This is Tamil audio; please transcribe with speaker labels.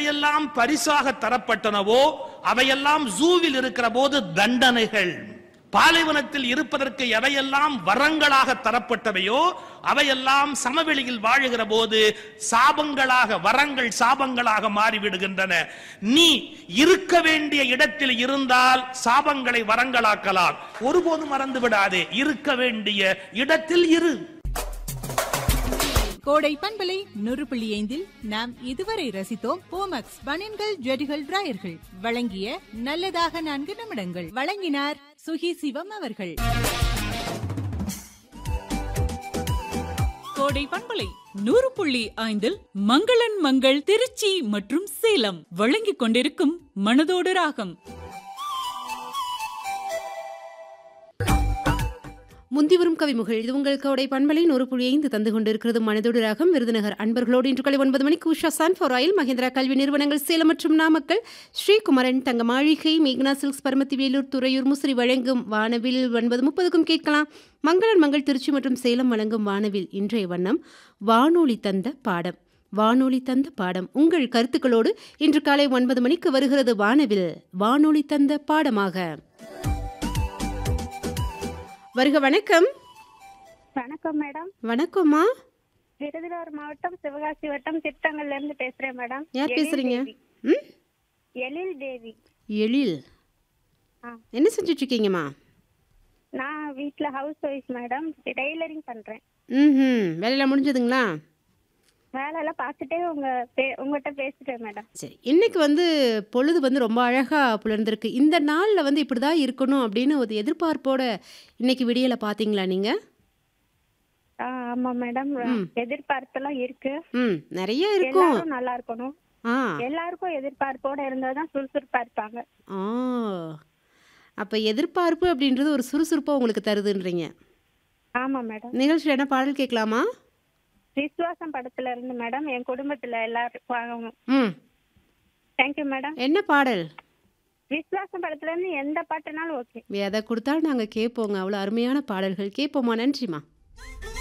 Speaker 1: எவையெல்லாம் பரிசாக தரப்பட்டனவோ அவையெல்லாம் ஜூவில் இருக்கிற போது தண்டனைகள் பாலைவனத்தில் இருப்பதற்கு எவையெல்லாம் வரங்களாக தரப்பட்டவையோ அவையெல்லாம் சமவெளியில் வாழுகிற போது சாபங்களாக வரங்கள் சாபங்களாக மாறிவிடுகின்றன நீ இருக்க வேண்டிய இடத்தில் இருந்தால் சாபங்களை வரங்களாக்கலாம் ஒருபோதும் மறந்து விடாதே இருக்க வேண்டிய இடத்தில் இரு
Speaker 2: கோடை பண்பலை நூறு புள்ளி ஐந்தில் நாம் இதுவரை ரசித்தோம் போமக்ஸ் பனியன்கள் ஜெடிகள் டிராயர்கள் வழங்கிய நல்லதாக நான்கு நிமிடங்கள் வழங்கினார் சுகி சிவம் அவர்கள்
Speaker 3: கோடை பண்பலை நூறு புள்ளி ஐந்தில் மங்களன் மங்கள் திருச்சி மற்றும் சேலம் வழங்கிக் கொண்டிருக்கும் மனதோடு ராகம்
Speaker 4: முந்தி வரும் கவிமுகள் இது உங்கள் கோடை பண்பலை நூறு புள்ளி ஐந்து தந்து கொண்டிருக்கிறது மனதோடு ராகம் விருதுநகர் அன்பர்களோடு இன்று காலை ஒன்பது மணிக்கு உஷா சன்ஃபோர் ஆயில் மகேந்திரா கல்வி நிறுவனங்கள் சேலம் மற்றும் நாமக்கல் ஸ்ரீகுமரன் தங்க மாளிகை மேக்னா சில்க்ஸ் பரமத்தி வேலூர் துறையூர் முசிறி வழங்கும் வானவில் ஒன்பது முப்பதுக்கும் கேட்கலாம் மங்களன் மங்கள் திருச்சி மற்றும் சேலம் வழங்கும் வானவில் இன்றைய வண்ணம் வானொலி தந்த பாடம் வானொலி தந்த பாடம் உங்கள் கருத்துக்களோடு இன்று காலை ஒன்பது மணிக்கு வருகிறது வானவில் வானொலி தந்த பாடமாக வருக வணக்கம்
Speaker 5: வணக்கம் மேடம்
Speaker 4: வணக்கம்மா
Speaker 5: விருதுநகர் மாவட்டம் சிவகாசி வட்டம் திட்டங்கள்ல இருந்து பேசுறேன் மேடம்
Speaker 4: யார்
Speaker 5: எழில்
Speaker 4: பேசுறீங்க
Speaker 5: தேவி.
Speaker 4: ம்
Speaker 5: எழில் தேவி
Speaker 4: எழில்
Speaker 5: ஆ.
Speaker 4: என்ன செஞ்சுட்டு இருக்கீங்கம்மா
Speaker 5: நான் வீட்ல ஹவுஸ் ஒய்ஃப் மேடம் டெய்லரிங் பண்றேன்
Speaker 4: ம் வேலையெல்லாம் முடிஞ்சதுங்களா
Speaker 5: வேலை எல்லாம் பார்த்துட்டே உங்க பே- உங்ககிட்ட பேசிட்டேன் மேடம்
Speaker 4: சரி இன்னைக்கு வந்து பொழுது வந்து ரொம்ப அழகாக புலர்ந்திருக்கு இந்த நாளில் வந்து இப்படி தான் இருக்கணும் அப்படின்னு ஒரு எதிர்பார்ப்போட இன்னைக்கு விடியலை பார்த்தீங்களா நீங்கள்
Speaker 5: ஆ, ஆமா மேடம்
Speaker 4: ம்.
Speaker 5: எதிர்பார்ப்பெல்லாம் இருக்கு
Speaker 4: ம் நிறைய இருக்கும்
Speaker 5: எல்லாரும் நல்லா இருக்கணும்
Speaker 4: ஆ
Speaker 5: எல்லாருக்கும் எதிர்பார்ப்போட இருந்தாதான் சுறுசுறுப்பா இருப்பாங்க
Speaker 4: ஆ அப்போ எதிர்பார்ப்பு அப்படின்றது ஒரு சுறுசுறுப்பாக உங்களுக்கு தருதுன்றீங்க
Speaker 5: ஆமா மேடம்
Speaker 4: நிகழ்ச்சியில் என்ன பாடல் கேட்கலாமா
Speaker 5: விசுவாசம் படத்துல இருந்து மேடம் என் குடும்பத்துல எல்லாரும்
Speaker 4: ம்
Speaker 5: தேங்க்யூ மேடம்
Speaker 4: என்ன பாடல்
Speaker 5: விசுவாசம் படத்துல இருந்து எந்த பாட்டுனாலும் ஓகே
Speaker 4: எதை கொடுத்தாலும் நாங்கள் கேட்போங்க அவ்வளோ அருமையான பாடல்கள் கேட்போமா நன்றிம்மா